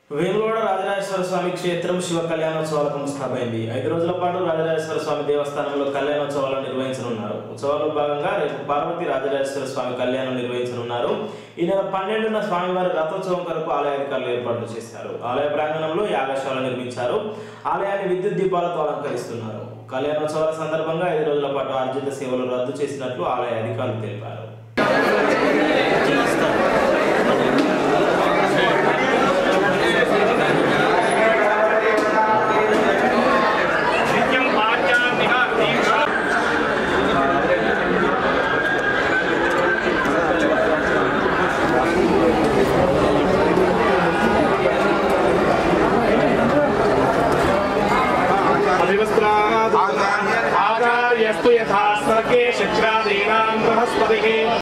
వేములవాడ రాజరాజేశ్వర స్వామి క్షేత్రం శివ కళ్యాణోత్సవాలకు ముస్తాబైంది ఐదు రోజుల పాటు రాజరాజేశ్వర స్వామి దేవస్థానంలో కళ్యాణోత్సవాలు నిర్వహించనున్నారు ఉత్సవాల్లో భాగంగా రేపు పార్వతి రాజరాజేశ్వర స్వామి కళ్యాణం నిర్వహించనున్నారు ఈ నెల పన్నెండున స్వామివారి రథోత్సవం కొరకు ఆలయ అధికారులు ఏర్పాట్లు చేశారు ఆలయ ప్రాంగణంలో యాగశాల నిర్మించారు ఆలయాన్ని విద్యుత్ దీపాలతో అలంకరిస్తున్నారు కళ్యాణోత్సవాల సందర్భంగా ఐదు రోజుల పాటు ఆర్జిత సేవలు రద్దు చేసినట్లు ఆలయ అధికారులు తెలిపారు